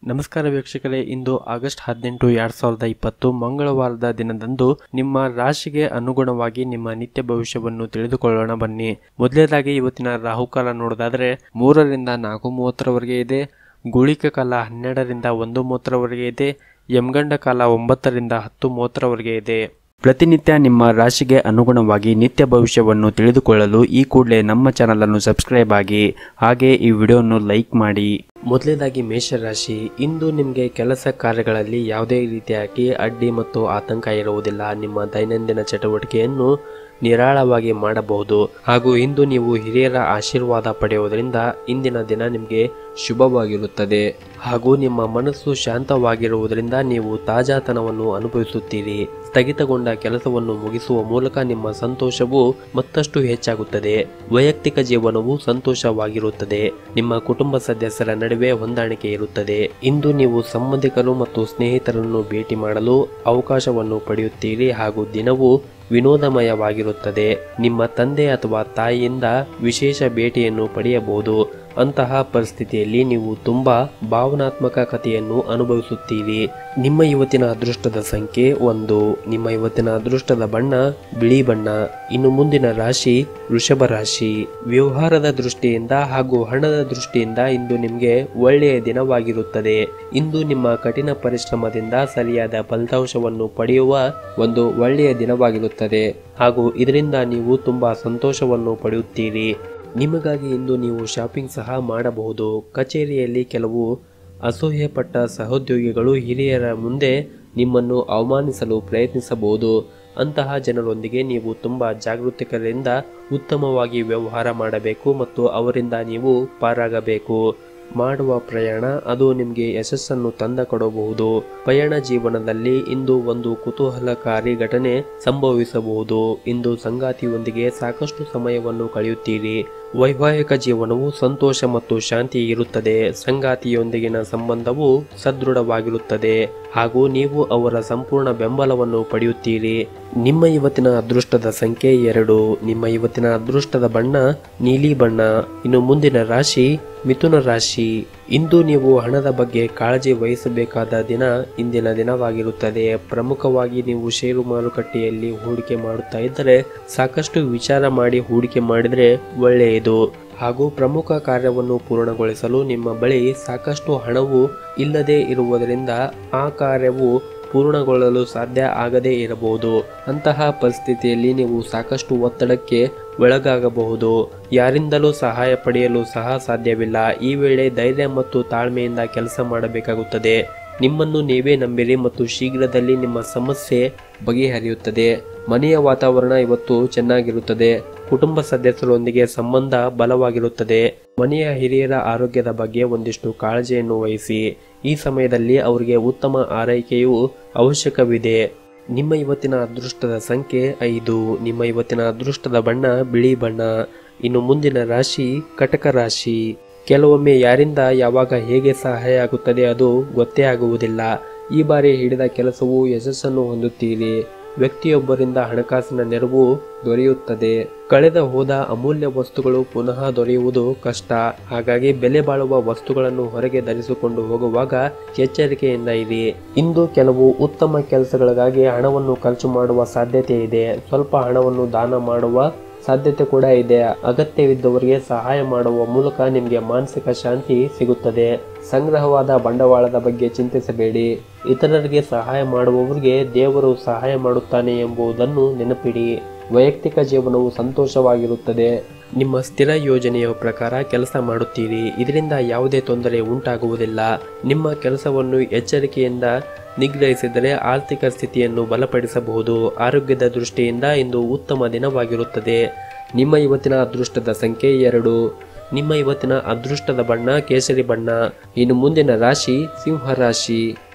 ನಮಸ್ಕಾರ ವೀಕ್ಷಕರೇ ಇಂದು ಆಗಸ್ಟ್ ಹದಿನೆಂಟು ಎರಡ್ ಸಾವಿರದ ಇಪ್ಪತ್ತು ಮಂಗಳವಾರದ ದಿನದಂದು ನಿಮ್ಮ ರಾಶಿಗೆ ಅನುಗುಣವಾಗಿ ನಿಮ್ಮ ನಿತ್ಯ ಭವಿಷ್ಯವನ್ನು ತಿಳಿದುಕೊಳ್ಳೋಣ ಬನ್ನಿ ಮೊದಲನೇದಾಗಿ ಇವತ್ತಿನ ರಾಹುಕಾಲ ನೋಡೋದಾದ್ರೆ ಮೂರರಿಂದ ನಾಲ್ಕು ಮೂವತ್ತರವರೆಗೆ ಇದೆ ಗುಳಿಕ ಕಾಲ ಹನ್ನೆರಡರಿಂದ ಒಂದು ಮೂವತ್ತರವರೆಗೆ ಇದೆ ಯಮಗಂಡ ಕಾಲ ಒಂಬತ್ತರಿಂದ ಹತ್ತು ಮೂವತ್ತರವರೆಗೆ ಇದೆ ಪ್ರತಿನಿತ್ಯ ನಿಮ್ಮ ರಾಶಿಗೆ ಅನುಗುಣವಾಗಿ ನಿತ್ಯ ಭವಿಷ್ಯವನ್ನು ತಿಳಿದುಕೊಳ್ಳಲು ಈ ಕೂಡಲೇ ನಮ್ಮ ಚಾನಲ್ ಅನ್ನು ಸಬ್ಸ್ಕ್ರೈಬ್ ಆಗಿ ಹಾಗೆ ಈ ವಿಡಿಯೋವನ್ನು ಲೈಕ್ ಮಾಡಿ ಮೊದಲನೇದಾಗಿ ಮೇಷರಾಶಿ ಇಂದು ನಿಮಗೆ ಕೆಲಸ ಕಾರ್ಯಗಳಲ್ಲಿ ಯಾವುದೇ ರೀತಿಯಾಗಿ ಅಡ್ಡಿ ಮತ್ತು ಆತಂಕ ಇರುವುದಿಲ್ಲ ನಿಮ್ಮ ದೈನಂದಿನ ಚಟುವಟಿಕೆಯನ್ನು ನಿರಾಳವಾಗಿ ಮಾಡಬಹುದು ಹಾಗೂ ಇಂದು ನೀವು ಹಿರಿಯರ ಆಶೀರ್ವಾದ ಪಡೆಯುವುದರಿಂದ ಇಂದಿನ ದಿನ ನಿಮಗೆ ಶುಭವಾಗಿರುತ್ತದೆ ಹಾಗೂ ನಿಮ್ಮ ಮನಸ್ಸು ಶಾಂತವಾಗಿರುವುದರಿಂದ ನೀವು ತಾಜಾತನವನ್ನು ಅನುಭವಿಸುತ್ತೀರಿ ಸ್ಥಗಿತಗೊಂಡ ಕೆಲಸವನ್ನು ಮುಗಿಸುವ ಮೂಲಕ ನಿಮ್ಮ ಸಂತೋಷವು ಮತ್ತಷ್ಟು ಹೆಚ್ಚಾಗುತ್ತದೆ ವೈಯಕ್ತಿಕ ಜೀವನವು ಸಂತೋಷವಾಗಿರುತ್ತದೆ ನಿಮ್ಮ ಕುಟುಂಬ ಸದಸ್ಯರ ನಡುವೆ ಹೊಂದಾಣಿಕೆ ಇರುತ್ತದೆ ಇಂದು ನೀವು ಸಂಬಂಧಿಕರು ಮತ್ತು ಸ್ನೇಹಿತರನ್ನು ಭೇಟಿ ಮಾಡಲು ಅವಕಾಶವನ್ನು ಪಡೆಯುತ್ತೀರಿ ಹಾಗೂ ದಿನವು ವಿನೋದಮಯವಾಗಿರುತ್ತದೆ ನಿಮ್ಮ ತಂದೆ ಅಥವಾ ತಾಯಿಯಿಂದ ವಿಶೇಷ ಭೇಟಿಯನ್ನು ಪಡೆಯಬಹುದು ಅಂತಹ ಪರಿಸ್ಥಿತಿಯಲ್ಲಿ ನೀವು ತುಂಬಾ ಭಾವನಾತ್ಮಕ ಕಥೆಯನ್ನು ಅನುಭವಿಸುತ್ತೀರಿ ನಿಮ್ಮ ಇವತ್ತಿನ ಅದೃಷ್ಟದ ಸಂಖ್ಯೆ ಒಂದು ನಿಮ್ಮ ಇವತ್ತಿನ ಅದೃಷ್ಟದ ಬಣ್ಣ ಬಿಳಿ ಬಣ್ಣ ಇನ್ನು ಮುಂದಿನ ರಾಶಿ ವೃಷಭ ರಾಶಿ ವ್ಯವಹಾರದ ದೃಷ್ಟಿಯಿಂದ ಹಾಗೂ ಹಣದ ದೃಷ್ಟಿಯಿಂದ ಇಂದು ನಿಮಗೆ ಒಳ್ಳೆಯ ದಿನವಾಗಿರುತ್ತದೆ ಇಂದು ನಿಮ್ಮ ಕಠಿಣ ಪರಿಶ್ರಮದಿಂದ ಸರಿಯಾದ ಫಲಿತಾಂಶವನ್ನು ಪಡೆಯುವ ಒಂದು ಒಳ್ಳೆಯ ದಿನವಾಗಿರುತ್ತದೆ ಹಾಗೂ ಇದರಿಂದ ನೀವು ತುಂಬಾ ಸಂತೋಷವನ್ನು ಪಡೆಯುತ್ತೀರಿ ನಿಮಗಾಗಿ ಇಂದು ನೀವು ಶಾಪಿಂಗ್ ಸಹ ಮಾಡಬಹುದು ಕಚೇರಿಯಲ್ಲಿ ಕೆಲವು ಅಸೂಯೆಪಟ್ಟ ಸಹೋದ್ಯೋಗಿಗಳು ಹಿರಿಯರ ಮುಂದೆ ನಿಮ್ಮನ್ನು ಅವಮಾನಿಸಲು ಪ್ರಯತ್ನಿಸಬಹುದು ಅಂತಹ ಜನರೊಂದಿಗೆ ನೀವು ತುಂಬ ಜಾಗೃತಿಕರಿಂದ ಉತ್ತಮವಾಗಿ ವ್ಯವಹಾರ ಮಾಡಬೇಕು ಮತ್ತು ಅವರಿಂದ ನೀವು ಪಾರಾಗಬೇಕು ಮಾಡುವ ಪ್ರಯಾಣ ಅದು ನಿಮಗೆ ಯಶಸ್ಸನ್ನು ತಂದ ಕೊಡಬಹುದು ಪಯಣ ಜೀವನದಲ್ಲಿ ಇಂದು ಒಂದು ಕುತೂಹಲಕಾರಿ ಘಟನೆ ಸಂಭವಿಸಬಹುದು ಇಂದು ಸಂಗಾತಿಯೊಂದಿಗೆ ಸಾಕಷ್ಟು ಸಮಯವನ್ನು ಕಳೆಯುತ್ತೀರಿ ವೈವಾಹಿಕ ಜೀವನವು ಸಂತೋಷ ಮತ್ತು ಶಾಂತಿ ಇರುತ್ತದೆ ಸಂಗಾತಿಯೊಂದಿಗಿನ ಸಂಬಂಧವು ಸದೃಢವಾಗಿರುತ್ತದೆ ಹಾಗೂ ನೀವು ಅವರ ಸಂಪೂರ್ಣ ಬೆಂಬಲವನ್ನು ಪಡೆಯುತ್ತೀರಿ ನಿಮ್ಮ ಇವತ್ತಿನ ಅದೃಷ್ಟದ ಸಂಖ್ಯೆ ಎರಡು ನಿಮ್ಮ ಇವತ್ತಿನ ಅದೃಷ್ಟದ ಬಣ್ಣ ನೀಲಿ ಬಣ್ಣ ಇನ್ನು ಮುಂದಿನ ರಾಶಿ ಮಿಥುನ ರಾಶಿ ಇಂದು ನೀವು ಹಣದ ಬಗ್ಗೆ ಕಾಳಜಿ ವಹಿಸಬೇಕಾದ ದಿನ ಇಂದಿನ ದಿನವಾಗಿರುತ್ತದೆ ಪ್ರಮುಖವಾಗಿ ನೀವು ಷೇರು ಮಾರುಕಟ್ಟೆಯಲ್ಲಿ ಹೂಡಿಕೆ ಮಾಡುತ್ತಾ ಇದ್ದರೆ ಸಾಕಷ್ಟು ವಿಚಾರ ಮಾಡಿ ಹೂಡಿಕೆ ಮಾಡಿದರೆ ಒಳ್ಳೆಯದು ಹಾಗೂ ಪ್ರಮುಖ ಕಾರ್ಯವನ್ನು ಪೂರ್ಣಗೊಳಿಸಲು ನಿಮ್ಮ ಬಳಿ ಸಾಕಷ್ಟು ಹಣವು ಇಲ್ಲದೆ ಇರುವುದರಿಂದ ಆ ಕಾರ್ಯವು ಪೂರ್ಣಗೊಳ್ಳಲು ಸಾಧ್ಯ ಆಗದೇ ಇರಬಹುದು ಅಂತಹ ಪರಿಸ್ಥಿತಿಯಲ್ಲಿ ನೀವು ಸಾಕಷ್ಟು ಒತ್ತಡಕ್ಕೆ ಒಳಗಾಗಬಹುದು ಯಾರಿಂದಲೂ ಸಹಾಯ ಪಡೆಯಲು ಸಹ ಸಾಧ್ಯವಿಲ್ಲ ಈ ವೇಳೆ ಧೈರ್ಯ ಮತ್ತು ತಾಳ್ಮೆಯಿಂದ ಕೆಲಸ ಮಾಡಬೇಕಾಗುತ್ತದೆ ನಿಮ್ಮನ್ನು ನೀವೇ ನಂಬಿರಿ ಮತ್ತು ಶೀಘ್ರದಲ್ಲಿ ನಿಮ್ಮ ಸಮಸ್ಯೆ ಬಗೆಹರಿಯುತ್ತದೆ ಮನೆಯ ವಾತಾವರಣ ಇವತ್ತು ಚೆನ್ನಾಗಿರುತ್ತದೆ ಕುಟುಂಬ ಸದಸ್ಯರೊಂದಿಗೆ ಸಂಬಂಧ ಬಲವಾಗಿರುತ್ತದೆ ಮನೆಯ ಹಿರಿಯರ ಆರೋಗ್ಯದ ಬಗ್ಗೆ ಒಂದಿಷ್ಟು ಕಾಳಜಿಯನ್ನು ವಹಿಸಿ ಈ ಸಮಯದಲ್ಲಿ ಅವರಿಗೆ ಉತ್ತಮ ಆರೈಕೆಯು ಅವಶ್ಯಕವಿದೆ ನಿಮ್ಮ ಇವತ್ತಿನ ಅದೃಷ್ಟದ ಸಂಖ್ಯೆ ಐದು ನಿಮ್ಮ ಇವತ್ತಿನ ಅದೃಷ್ಟದ ಬಣ್ಣ ಬಿಳಿ ಬಣ್ಣ ಇನ್ನು ಮುಂದಿನ ರಾಶಿ ಕಟಕ ರಾಶಿ ಕೆಲವೊಮ್ಮೆ ಯಾರಿಂದ ಯಾವಾಗ ಹೇಗೆ ಸಹಾಯ ಆಗುತ್ತದೆ ಅದು ಗೊತ್ತೇ ಆಗುವುದಿಲ್ಲ ಈ ಬಾರಿ ಹಿಡಿದ ಕೆಲಸವು ಯಶಸ್ಸನ್ನು ಹೊಂದುತ್ತೀರಿ ವ್ಯಕ್ತಿಯೊಬ್ಬರಿಂದ ಹಣಕಾಸಿನ ನೆರವು ದೊರೆಯುತ್ತದೆ ಕಳೆದ ಹೋದ ಅಮೂಲ್ಯ ವಸ್ತುಗಳು ಪುನಃ ದೊರೆಯುವುದು ಕಷ್ಟ ಹಾಗಾಗಿ ಬೆಲೆ ಬಾಳುವ ವಸ್ತುಗಳನ್ನು ಹೊರಗೆ ಧರಿಸಿಕೊಂಡು ಹೋಗುವಾಗ ಎಚ್ಚರಿಕೆಯಿಂದ ಇರಿ ಇಂದು ಕೆಲವು ಉತ್ತಮ ಕೆಲಸಗಳಿಗಾಗಿ ಹಣವನ್ನು ಖರ್ಚು ಮಾಡುವ ಸಾಧ್ಯತೆ ಇದೆ ಸ್ವಲ್ಪ ಹಣವನ್ನು ದಾನ ಮಾಡುವ ಸಾಧ್ಯತೆ ಕೂಡ ಇದೆ ಅಗತ್ಯವಿದ್ದವರಿಗೆ ಸಹಾಯ ಮಾಡುವ ಮೂಲಕ ನಿಮಗೆ ಮಾನಸಿಕ ಶಾಂತಿ ಸಿಗುತ್ತದೆ ಸಂಗ್ರಹವಾದ ಬಂಡವಾಳದ ಬಗ್ಗೆ ಚಿಂತಿಸಬೇಡಿ ಇತರರಿಗೆ ಸಹಾಯ ಮಾಡುವವರಿಗೆ ದೇವರು ಸಹಾಯ ಮಾಡುತ್ತಾನೆ ಎಂಬುದನ್ನು ನೆನಪಿಡಿ ವೈಯಕ್ತಿಕ ಜೀವನವು ಸಂತೋಷವಾಗಿರುತ್ತದೆ ನಿಮ್ಮ ಸ್ಥಿರ ಯೋಜನೆಯ ಪ್ರಕಾರ ಕೆಲಸ ಮಾಡುತ್ತೀರಿ ಇದರಿಂದ ಯಾವುದೇ ತೊಂದರೆ ಉಂಟಾಗುವುದಿಲ್ಲ ನಿಮ್ಮ ಕೆಲಸವನ್ನು ಎಚ್ಚರಿಕೆಯಿಂದ ನಿಗ್ರಹಿಸಿದರೆ ಆರ್ಥಿಕ ಸ್ಥಿತಿಯನ್ನು ಬಲಪಡಿಸಬಹುದು ಆರೋಗ್ಯದ ದೃಷ್ಟಿಯಿಂದ ಇಂದು ಉತ್ತಮ ದಿನವಾಗಿರುತ್ತದೆ ನಿಮ್ಮ ಇವತ್ತಿನ ಅದೃಷ್ಟದ ಸಂಖ್ಯೆ ಎರಡು ನಿಮ್ಮ ಇವತ್ತಿನ ಅದೃಷ್ಟದ ಬಣ್ಣ ಕೇಸರಿ ಬಣ್ಣ ಇನ್ನು ಮುಂದಿನ ರಾಶಿ ಸಿಂಹ ರಾಶಿ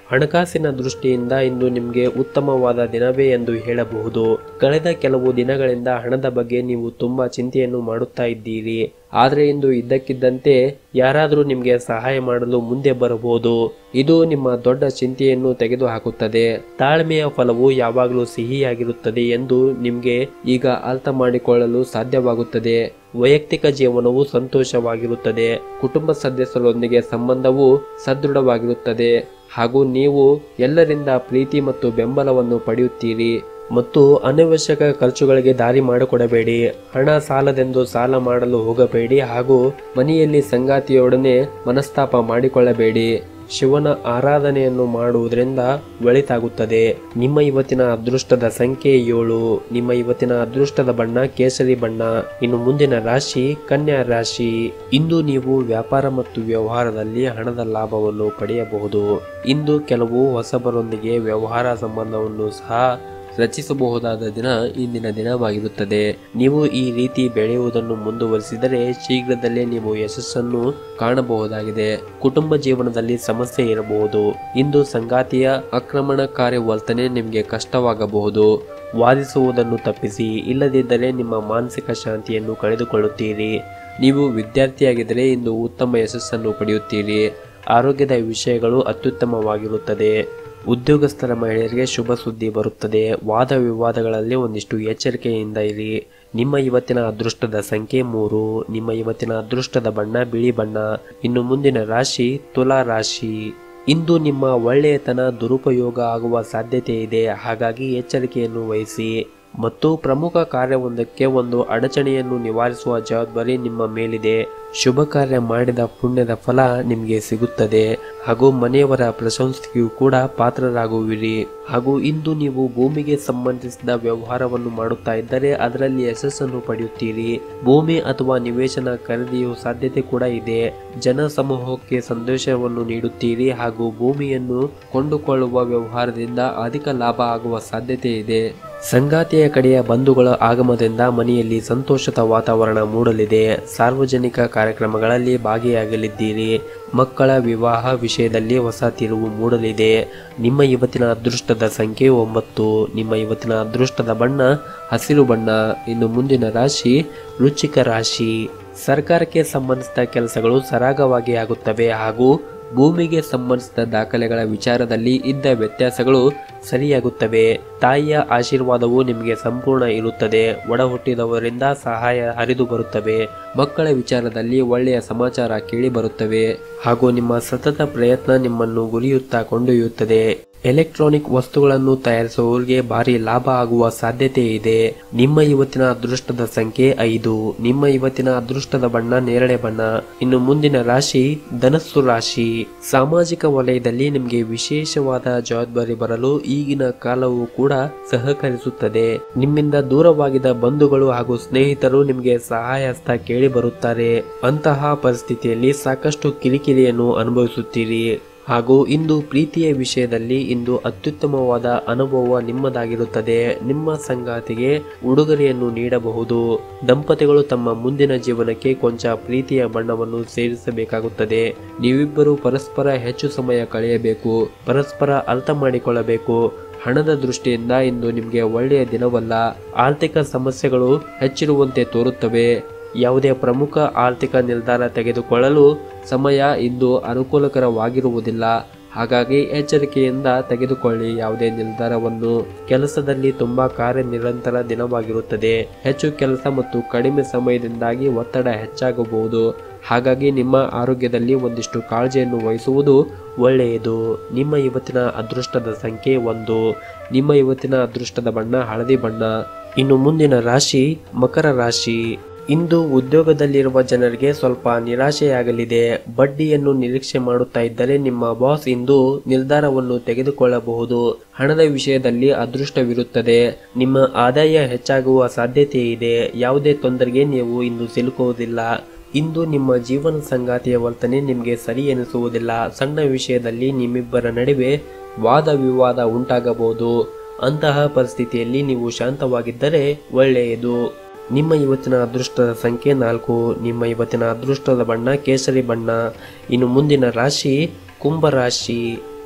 ಹಣಕಾಸಿನ ದೃಷ್ಟಿಯಿಂದ ಇಂದು ನಿಮಗೆ ಉತ್ತಮವಾದ ದಿನವೇ ಎಂದು ಹೇಳಬಹುದು ಕಳೆದ ಕೆಲವು ದಿನಗಳಿಂದ ಹಣದ ಬಗ್ಗೆ ನೀವು ತುಂಬಾ ಚಿಂತೆಯನ್ನು ಮಾಡುತ್ತಾ ಇದ್ದೀರಿ ಆದರೆ ಇಂದು ಇದ್ದಕ್ಕಿದ್ದಂತೆ ಯಾರಾದರೂ ನಿಮಗೆ ಸಹಾಯ ಮಾಡಲು ಮುಂದೆ ಬರಬಹುದು ಇದು ನಿಮ್ಮ ದೊಡ್ಡ ಚಿಂತೆಯನ್ನು ತೆಗೆದುಹಾಕುತ್ತದೆ ತಾಳ್ಮೆಯ ಫಲವು ಯಾವಾಗಲೂ ಸಿಹಿಯಾಗಿರುತ್ತದೆ ಎಂದು ನಿಮಗೆ ಈಗ ಅರ್ಥ ಮಾಡಿಕೊಳ್ಳಲು ಸಾಧ್ಯವಾಗುತ್ತದೆ ವೈಯಕ್ತಿಕ ಜೀವನವು ಸಂತೋಷವಾಗಿರುತ್ತದೆ ಕುಟುಂಬ ಸದಸ್ಯರೊಂದಿಗೆ ಸಂಬಂಧವು ಸದೃಢವಾಗಿರುತ್ತದೆ ಹಾಗೂ ನೀವು ಎಲ್ಲರಿಂದ ಪ್ರೀತಿ ಮತ್ತು ಬೆಂಬಲವನ್ನು ಪಡೆಯುತ್ತೀರಿ ಮತ್ತು ಅನವಶ್ಯಕ ಖರ್ಚುಗಳಿಗೆ ದಾರಿ ಮಾಡಿಕೊಡಬೇಡಿ ಹಣ ಸಾಲದೆಂದು ಸಾಲ ಮಾಡಲು ಹೋಗಬೇಡಿ ಹಾಗೂ ಮನೆಯಲ್ಲಿ ಸಂಗಾತಿಯೊಡನೆ ಮನಸ್ತಾಪ ಮಾಡಿಕೊಳ್ಳಬೇಡಿ ಶಿವನ ಆರಾಧನೆಯನ್ನು ಮಾಡುವುದರಿಂದ ಒಳಿತಾಗುತ್ತದೆ ನಿಮ್ಮ ಇವತ್ತಿನ ಅದೃಷ್ಟದ ಸಂಖ್ಯೆ ಏಳು ನಿಮ್ಮ ಇವತ್ತಿನ ಅದೃಷ್ಟದ ಬಣ್ಣ ಕೇಸರಿ ಬಣ್ಣ ಇನ್ನು ಮುಂದಿನ ರಾಶಿ ಕನ್ಯಾ ರಾಶಿ ಇಂದು ನೀವು ವ್ಯಾಪಾರ ಮತ್ತು ವ್ಯವಹಾರದಲ್ಲಿ ಹಣದ ಲಾಭವನ್ನು ಪಡೆಯಬಹುದು ಇಂದು ಕೆಲವು ಹೊಸಬರೊಂದಿಗೆ ವ್ಯವಹಾರ ಸಂಬಂಧವನ್ನು ಸಹ ರಚಿಸಬಹುದಾದ ದಿನ ಇಂದಿನ ದಿನವಾಗಿರುತ್ತದೆ ನೀವು ಈ ರೀತಿ ಬೆಳೆಯುವುದನ್ನು ಮುಂದುವರಿಸಿದರೆ ಶೀಘ್ರದಲ್ಲೇ ನೀವು ಯಶಸ್ಸನ್ನು ಕಾಣಬಹುದಾಗಿದೆ ಕುಟುಂಬ ಜೀವನದಲ್ಲಿ ಸಮಸ್ಯೆ ಇರಬಹುದು ಇಂದು ಸಂಗಾತಿಯ ಆಕ್ರಮಣಕಾರಿ ವರ್ತನೆ ನಿಮಗೆ ಕಷ್ಟವಾಗಬಹುದು ವಾದಿಸುವುದನ್ನು ತಪ್ಪಿಸಿ ಇಲ್ಲದಿದ್ದರೆ ನಿಮ್ಮ ಮಾನಸಿಕ ಶಾಂತಿಯನ್ನು ಕಳೆದುಕೊಳ್ಳುತ್ತೀರಿ ನೀವು ವಿದ್ಯಾರ್ಥಿಯಾಗಿದ್ದರೆ ಇಂದು ಉತ್ತಮ ಯಶಸ್ಸನ್ನು ಪಡೆಯುತ್ತೀರಿ ಆರೋಗ್ಯದ ವಿಷಯಗಳು ಅತ್ಯುತ್ತಮವಾಗಿರುತ್ತದೆ ಉದ್ಯೋಗಸ್ಥರ ಮಹಿಳೆಯರಿಗೆ ಶುಭ ಸುದ್ದಿ ಬರುತ್ತದೆ ವಾದ ವಿವಾದಗಳಲ್ಲಿ ಒಂದಿಷ್ಟು ಎಚ್ಚರಿಕೆಯಿಂದ ಇರಿ ನಿಮ್ಮ ಇವತ್ತಿನ ಅದೃಷ್ಟದ ಸಂಖ್ಯೆ ಮೂರು ನಿಮ್ಮ ಇವತ್ತಿನ ಅದೃಷ್ಟದ ಬಣ್ಣ ಬಿಳಿ ಬಣ್ಣ ಇನ್ನು ಮುಂದಿನ ರಾಶಿ ತುಲಾ ರಾಶಿ ಇಂದು ನಿಮ್ಮ ಒಳ್ಳೆಯತನ ದುರುಪಯೋಗ ಆಗುವ ಸಾಧ್ಯತೆ ಇದೆ ಹಾಗಾಗಿ ಎಚ್ಚರಿಕೆಯನ್ನು ವಹಿಸಿ ಮತ್ತು ಪ್ರಮುಖ ಕಾರ್ಯವೊಂದಕ್ಕೆ ಒಂದು ಅಡಚಣೆಯನ್ನು ನಿವಾರಿಸುವ ಜವಾಬ್ದಾರಿ ನಿಮ್ಮ ಮೇಲಿದೆ ಶುಭ ಕಾರ್ಯ ಮಾಡಿದ ಪುಣ್ಯದ ಫಲ ನಿಮಗೆ ಸಿಗುತ್ತದೆ ಹಾಗೂ ಮನೆಯವರ ಪ್ರಶಂಸೆಗೂ ಕೂಡ ಪಾತ್ರರಾಗುವಿರಿ ಹಾಗೂ ಇಂದು ನೀವು ಭೂಮಿಗೆ ಸಂಬಂಧಿಸಿದ ವ್ಯವಹಾರವನ್ನು ಮಾಡುತ್ತಾ ಇದ್ದರೆ ಅದರಲ್ಲಿ ಯಶಸ್ಸನ್ನು ಪಡೆಯುತ್ತೀರಿ ಭೂಮಿ ಅಥವಾ ನಿವೇಶನ ಖರೀದಿಯು ಸಾಧ್ಯತೆ ಕೂಡ ಇದೆ ಜನ ಸಮೂಹಕ್ಕೆ ಸಂದೇಶವನ್ನು ನೀಡುತ್ತೀರಿ ಹಾಗೂ ಭೂಮಿಯನ್ನು ಕೊಂಡುಕೊಳ್ಳುವ ವ್ಯವಹಾರದಿಂದ ಅಧಿಕ ಲಾಭ ಆಗುವ ಸಾಧ್ಯತೆ ಇದೆ ಸಂಗಾತಿಯ ಕಡೆಯ ಬಂಧುಗಳ ಆಗಮನದಿಂದ ಮನೆಯಲ್ಲಿ ಸಂತೋಷದ ವಾತಾವರಣ ಮೂಡಲಿದೆ ಸಾರ್ವಜನಿಕ ಕಾರ್ಯಕ್ರಮಗಳಲ್ಲಿ ಭಾಗಿಯಾಗಲಿದ್ದೀರಿ ಮಕ್ಕಳ ವಿವಾಹ ವಿಷಯದಲ್ಲಿ ಹೊಸ ತಿರುವು ಮೂಡಲಿದೆ ನಿಮ್ಮ ಇವತ್ತಿನ ಅದೃಷ್ಟದ ಸಂಖ್ಯೆ ಒಂಬತ್ತು ನಿಮ್ಮ ಇವತ್ತಿನ ಅದೃಷ್ಟದ ಬಣ್ಣ ಹಸಿರು ಬಣ್ಣ ಇನ್ನು ಮುಂದಿನ ರಾಶಿ ವೃಶ್ಚಿಕ ರಾಶಿ ಸರ್ಕಾರಕ್ಕೆ ಸಂಬಂಧಿಸಿದ ಕೆಲಸಗಳು ಸರಾಗವಾಗಿ ಆಗುತ್ತವೆ ಹಾಗೂ ಭೂಮಿಗೆ ಸಂಬಂಧಿಸಿದ ದಾಖಲೆಗಳ ವಿಚಾರದಲ್ಲಿ ಇದ್ದ ವ್ಯತ್ಯಾಸಗಳು ಸರಿಯಾಗುತ್ತವೆ ತಾಯಿಯ ಆಶೀರ್ವಾದವು ನಿಮಗೆ ಸಂಪೂರ್ಣ ಇರುತ್ತದೆ ಒಡ ಹುಟ್ಟಿದವರಿಂದ ಸಹಾಯ ಹರಿದು ಬರುತ್ತವೆ ಮಕ್ಕಳ ವಿಚಾರದಲ್ಲಿ ಒಳ್ಳೆಯ ಸಮಾಚಾರ ಕೇಳಿ ಬರುತ್ತವೆ ಹಾಗೂ ನಿಮ್ಮ ಸತತ ಪ್ರಯತ್ನ ನಿಮ್ಮನ್ನು ಗುರಿಯುತ್ತಾ ಕೊಂಡೊಯ್ಯುತ್ತದೆ ಎಲೆಕ್ಟ್ರಾನಿಕ್ ವಸ್ತುಗಳನ್ನು ತಯಾರಿಸುವವರಿಗೆ ಭಾರಿ ಲಾಭ ಆಗುವ ಸಾಧ್ಯತೆ ಇದೆ ನಿಮ್ಮ ಇವತ್ತಿನ ಅದೃಷ್ಟದ ಸಂಖ್ಯೆ ಐದು ನಿಮ್ಮ ಇವತ್ತಿನ ಅದೃಷ್ಟದ ಬಣ್ಣ ನೇರಳೆ ಬಣ್ಣ ಇನ್ನು ಮುಂದಿನ ರಾಶಿ ಧನಸ್ಸು ರಾಶಿ ಸಾಮಾಜಿಕ ವಲಯದಲ್ಲಿ ನಿಮಗೆ ವಿಶೇಷವಾದ ಜವಾಬ್ದಾರಿ ಬರಲು ಈಗಿನ ಕಾಲವು ಕೂಡ ಸಹಕರಿಸುತ್ತದೆ ನಿಮ್ಮಿಂದ ದೂರವಾಗಿದ್ದ ಬಂಧುಗಳು ಹಾಗೂ ಸ್ನೇಹಿತರು ನಿಮಗೆ ಸಹಾಯ ಹಸ್ತ ಕೇಳಿ ಬರುತ್ತಾರೆ ಅಂತಹ ಪರಿಸ್ಥಿತಿಯಲ್ಲಿ ಸಾಕಷ್ಟು ಕಿರಿಕಿರಿಯನ್ನು ಅನುಭವಿಸುತ್ತೀರಿ ಹಾಗೂ ಇಂದು ಪ್ರೀತಿಯ ವಿಷಯದಲ್ಲಿ ಇಂದು ಅತ್ಯುತ್ತಮವಾದ ಅನುಭವ ನಿಮ್ಮದಾಗಿರುತ್ತದೆ ನಿಮ್ಮ ಸಂಗಾತಿಗೆ ಉಡುಗೊರೆಯನ್ನು ನೀಡಬಹುದು ದಂಪತಿಗಳು ತಮ್ಮ ಮುಂದಿನ ಜೀವನಕ್ಕೆ ಕೊಂಚ ಪ್ರೀತಿಯ ಬಣ್ಣವನ್ನು ಸೇರಿಸಬೇಕಾಗುತ್ತದೆ ನೀವಿಬ್ಬರು ಪರಸ್ಪರ ಹೆಚ್ಚು ಸಮಯ ಕಳೆಯಬೇಕು ಪರಸ್ಪರ ಅರ್ಥ ಮಾಡಿಕೊಳ್ಳಬೇಕು ಹಣದ ದೃಷ್ಟಿಯಿಂದ ಇಂದು ನಿಮಗೆ ಒಳ್ಳೆಯ ದಿನವಲ್ಲ ಆರ್ಥಿಕ ಸಮಸ್ಯೆಗಳು ಹೆಚ್ಚಿರುವಂತೆ ತೋರುತ್ತವೆ ಯಾವುದೇ ಪ್ರಮುಖ ಆರ್ಥಿಕ ನಿರ್ಧಾರ ತೆಗೆದುಕೊಳ್ಳಲು ಸಮಯ ಇಂದು ಅನುಕೂಲಕರವಾಗಿರುವುದಿಲ್ಲ ಹಾಗಾಗಿ ಎಚ್ಚರಿಕೆಯಿಂದ ತೆಗೆದುಕೊಳ್ಳಿ ಯಾವುದೇ ನಿರ್ಧಾರವನ್ನು ಕೆಲಸದಲ್ಲಿ ತುಂಬಾ ಕಾರ್ಯನಿರಂತರ ದಿನವಾಗಿರುತ್ತದೆ ಹೆಚ್ಚು ಕೆಲಸ ಮತ್ತು ಕಡಿಮೆ ಸಮಯದಿಂದಾಗಿ ಒತ್ತಡ ಹೆಚ್ಚಾಗಬಹುದು ಹಾಗಾಗಿ ನಿಮ್ಮ ಆರೋಗ್ಯದಲ್ಲಿ ಒಂದಿಷ್ಟು ಕಾಳಜಿಯನ್ನು ವಹಿಸುವುದು ಒಳ್ಳೆಯದು ನಿಮ್ಮ ಇವತ್ತಿನ ಅದೃಷ್ಟದ ಸಂಖ್ಯೆ ಒಂದು ನಿಮ್ಮ ಇವತ್ತಿನ ಅದೃಷ್ಟದ ಬಣ್ಣ ಹಳದಿ ಬಣ್ಣ ಇನ್ನು ಮುಂದಿನ ರಾಶಿ ಮಕರ ರಾಶಿ ಇಂದು ಉದ್ಯೋಗದಲ್ಲಿರುವ ಜನರಿಗೆ ಸ್ವಲ್ಪ ನಿರಾಶೆಯಾಗಲಿದೆ ಬಡ್ಡಿಯನ್ನು ನಿರೀಕ್ಷೆ ಮಾಡುತ್ತಾ ಇದ್ದರೆ ನಿಮ್ಮ ಬಾಸ್ ಇಂದು ನಿರ್ಧಾರವನ್ನು ತೆಗೆದುಕೊಳ್ಳಬಹುದು ಹಣದ ವಿಷಯದಲ್ಲಿ ಅದೃಷ್ಟವಿರುತ್ತದೆ ನಿಮ್ಮ ಆದಾಯ ಹೆಚ್ಚಾಗುವ ಸಾಧ್ಯತೆ ಇದೆ ಯಾವುದೇ ತೊಂದರೆಗೆ ನೀವು ಇಂದು ಸಿಲುಕುವುದಿಲ್ಲ ಇಂದು ನಿಮ್ಮ ಜೀವನ ಸಂಗಾತಿಯ ವರ್ತನೆ ನಿಮಗೆ ಸರಿ ಎನಿಸುವುದಿಲ್ಲ ಸಣ್ಣ ವಿಷಯದಲ್ಲಿ ನಿಮ್ಮಿಬ್ಬರ ನಡುವೆ ವಾದ ವಿವಾದ ಉಂಟಾಗಬಹುದು ಅಂತಹ ಪರಿಸ್ಥಿತಿಯಲ್ಲಿ ನೀವು ಶಾಂತವಾಗಿದ್ದರೆ ಒಳ್ಳೆಯದು ನಿಮ್ಮ ಇವತ್ತಿನ ಅದೃಷ್ಟದ ಸಂಖ್ಯೆ ನಾಲ್ಕು ನಿಮ್ಮ ಇವತ್ತಿನ ಅದೃಷ್ಟದ ಬಣ್ಣ ಕೇಸರಿ ಬಣ್ಣ ಇನ್ನು ಮುಂದಿನ ರಾಶಿ ಕುಂಭರಾಶಿ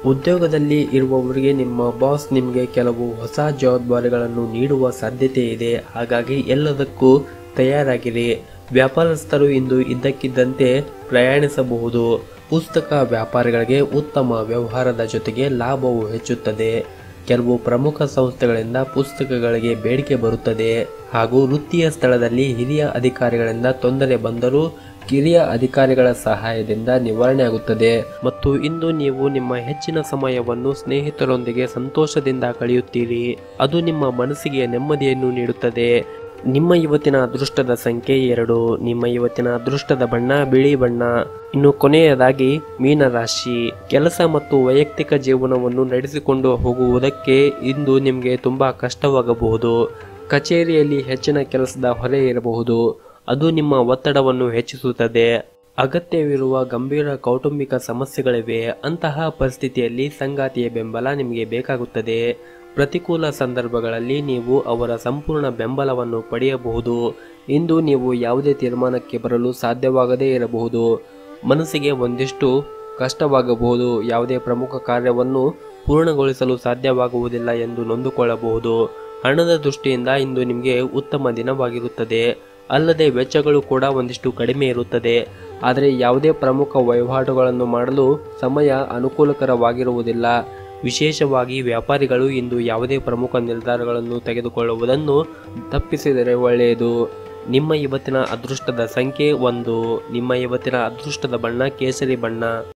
ಉದ್ಯೋಗದಲ್ಲಿ ಇರುವವರಿಗೆ ನಿಮ್ಮ ಬಾಸ್ ನಿಮಗೆ ಕೆಲವು ಹೊಸ ಜವಾಬ್ದಾರಿಗಳನ್ನು ನೀಡುವ ಸಾಧ್ಯತೆ ಇದೆ ಹಾಗಾಗಿ ಎಲ್ಲದಕ್ಕೂ ತಯಾರಾಗಿರಿ ವ್ಯಾಪಾರಸ್ಥರು ಇಂದು ಇದ್ದಕ್ಕಿದ್ದಂತೆ ಪ್ರಯಾಣಿಸಬಹುದು ಪುಸ್ತಕ ವ್ಯಾಪಾರಿಗಳಿಗೆ ಉತ್ತಮ ವ್ಯವಹಾರದ ಜೊತೆಗೆ ಲಾಭವು ಹೆಚ್ಚುತ್ತದೆ ಕೆಲವು ಪ್ರಮುಖ ಸಂಸ್ಥೆಗಳಿಂದ ಪುಸ್ತಕಗಳಿಗೆ ಬೇಡಿಕೆ ಬರುತ್ತದೆ ಹಾಗೂ ವೃತ್ತಿಯ ಸ್ಥಳದಲ್ಲಿ ಹಿರಿಯ ಅಧಿಕಾರಿಗಳಿಂದ ತೊಂದರೆ ಬಂದರೂ ಕಿರಿಯ ಅಧಿಕಾರಿಗಳ ಸಹಾಯದಿಂದ ನಿವಾರಣೆ ಆಗುತ್ತದೆ ಮತ್ತು ಇಂದು ನೀವು ನಿಮ್ಮ ಹೆಚ್ಚಿನ ಸಮಯವನ್ನು ಸ್ನೇಹಿತರೊಂದಿಗೆ ಸಂತೋಷದಿಂದ ಕಳೆಯುತ್ತೀರಿ ಅದು ನಿಮ್ಮ ಮನಸ್ಸಿಗೆ ನೆಮ್ಮದಿಯನ್ನು ನೀಡುತ್ತದೆ ನಿಮ್ಮ ಇವತ್ತಿನ ಅದೃಷ್ಟದ ಸಂಖ್ಯೆ ಎರಡು ನಿಮ್ಮ ಇವತ್ತಿನ ಅದೃಷ್ಟದ ಬಣ್ಣ ಬಿಳಿ ಬಣ್ಣ ಇನ್ನು ಕೊನೆಯದಾಗಿ ಮೀನರಾಶಿ ಕೆಲಸ ಮತ್ತು ವೈಯಕ್ತಿಕ ಜೀವನವನ್ನು ನಡೆಸಿಕೊಂಡು ಹೋಗುವುದಕ್ಕೆ ಇಂದು ನಿಮಗೆ ತುಂಬಾ ಕಷ್ಟವಾಗಬಹುದು ಕಚೇರಿಯಲ್ಲಿ ಹೆಚ್ಚಿನ ಕೆಲಸದ ಹೊರೆ ಇರಬಹುದು ಅದು ನಿಮ್ಮ ಒತ್ತಡವನ್ನು ಹೆಚ್ಚಿಸುತ್ತದೆ ಅಗತ್ಯವಿರುವ ಗಂಭೀರ ಕೌಟುಂಬಿಕ ಸಮಸ್ಯೆಗಳಿವೆ ಅಂತಹ ಪರಿಸ್ಥಿತಿಯಲ್ಲಿ ಸಂಗಾತಿಯ ಬೆಂಬಲ ನಿಮಗೆ ಬೇಕಾಗುತ್ತದೆ ಪ್ರತಿಕೂಲ ಸಂದರ್ಭಗಳಲ್ಲಿ ನೀವು ಅವರ ಸಂಪೂರ್ಣ ಬೆಂಬಲವನ್ನು ಪಡೆಯಬಹುದು ಇಂದು ನೀವು ಯಾವುದೇ ತೀರ್ಮಾನಕ್ಕೆ ಬರಲು ಸಾಧ್ಯವಾಗದೇ ಇರಬಹುದು ಮನಸ್ಸಿಗೆ ಒಂದಿಷ್ಟು ಕಷ್ಟವಾಗಬಹುದು ಯಾವುದೇ ಪ್ರಮುಖ ಕಾರ್ಯವನ್ನು ಪೂರ್ಣಗೊಳಿಸಲು ಸಾಧ್ಯವಾಗುವುದಿಲ್ಲ ಎಂದು ನೊಂದುಕೊಳ್ಳಬಹುದು ಹಣದ ದೃಷ್ಟಿಯಿಂದ ಇಂದು ನಿಮಗೆ ಉತ್ತಮ ದಿನವಾಗಿರುತ್ತದೆ ಅಲ್ಲದೆ ವೆಚ್ಚಗಳು ಕೂಡ ಒಂದಿಷ್ಟು ಕಡಿಮೆ ಇರುತ್ತದೆ ಆದರೆ ಯಾವುದೇ ಪ್ರಮುಖ ವಹಿವಾಟುಗಳನ್ನು ಮಾಡಲು ಸಮಯ ಅನುಕೂಲಕರವಾಗಿರುವುದಿಲ್ಲ ವಿಶೇಷವಾಗಿ ವ್ಯಾಪಾರಿಗಳು ಇಂದು ಯಾವುದೇ ಪ್ರಮುಖ ನಿರ್ಧಾರಗಳನ್ನು ತೆಗೆದುಕೊಳ್ಳುವುದನ್ನು ತಪ್ಪಿಸಿದರೆ ಒಳ್ಳೆಯದು ನಿಮ್ಮ ಇವತ್ತಿನ ಅದೃಷ್ಟದ ಸಂಖ್ಯೆ ಒಂದು ನಿಮ್ಮ ಇವತ್ತಿನ ಅದೃಷ್ಟದ ಬಣ್ಣ ಕೇಸರಿ ಬಣ್ಣ